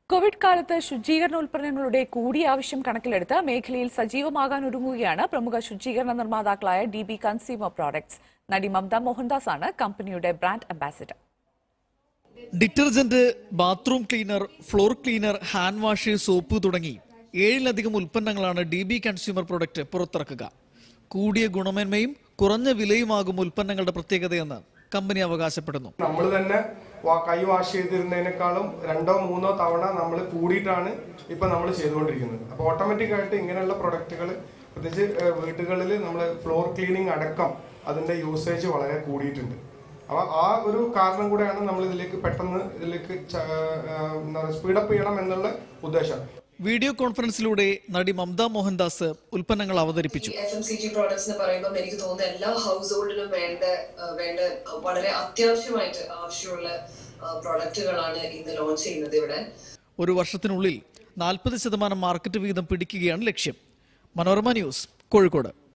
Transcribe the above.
Covid കാലത്ത് ശുചീകരണ ഉൽപ്പന്നങ്ങളുടെ കൂടിയ ആവശ്യം കണക്കിലെടുത്ത് മേഖലയിൽ സജീവമാകാൻ ഒരുങ്ങുകയാണ് പ്രമുഖ ശുചീകരണ നിർമ്മാതാക്കളായ ഡി ബി കൺസ്യൂമർ പ്രോഡക്ട്സ് നടി മമത മോഹൻദാസ് ആണ് കമ്പനിയുടെ brand ambassador detergent bathroom cleaner floor cleaner hand wash soap തുടങ്ങി ഏഴിലധികം ഉൽപ്പന്നങ്ങളാണ് ഡി ബി കൺസ്യൂമർ പ്രൊഡക്റ്റ് പുറത്തിറക്കുക കൂടിയ ഗുണമേന്മയും കുറഞ്ഞ വിലയുമാകും ഉൽപ്പന്നങ്ങളുടെ പ്രത്യേകതയെന്ന് കമ്പനി അവകാശപ്പെടുന്നു നമ്മൾ തന്നെ വാ- കൈ വാഷ് ചെയ്തിരുന്നതിനേക്കാളും രണ്ടോ മൂന്നോ തവണ നമ്മൾ കൂടിയിട്ടാണ് ഇപ്പൊ നമ്മൾ ചെയ്തുകൊണ്ടിരിക്കുന്നത് അപ്പോൾ ഓട്ടോമാറ്റിക് ആയിട്ട് ഇങ്ങനെയുള്ള പ്രൊഡക്റ്റുകൾ പ്രത്യേകിച്ച് വീടുകളിൽ നമ്മൾ ഫ്ലോർ ക്ലീനിങ് അടക്കം അതിന്റെ യൂസേജ് വളരെ കൂടിയിട്ടുണ്ട് അപ്പോൾ ആ ഒരു കാരണം കൂടെയാണ് നമ്മൾ ഇതിലേക്ക് പെട്ടെന്ന് ഇതിലേക്ക് ച- ആ, എന്താ പറയുക സ്പീഡപ്പ് ചെയ്യണം എന്നുള്ള ഉദ്ദേശം വീഡിയോ കോൺഫറൻസിലൂടെ നടി മമത മോഹൻദാസ് ഉൽപ്പന്നങ്ങൾ അവതരിപ്പിച്ചു F M C G products എന്ന് പറയുമ്പോൾ എനിക്ക് തോന്നുന്നു എല്ലാ ഹൗസ് ഹോൾഡിനും വേണ്ട ആ, വേണ്ട വളരെ അത്യാവശ്യമായിട്ട് ആവശ്യമുള്ള പ്രോഡക്റ്റുകളാണ് ഇന്ന് ലോഞ്ച് ചെയ്യുന്നത് ഇവിടെ ഒരു വർഷത്തിനുള്ളിൽ നാൽപ്പത് ശതമാനം മാർക്കറ്റ് വീതം പിടിക്കുകയാണ് ലക്ഷ്യം മനോരമ ന്യൂസ് കോഴിക്കോട്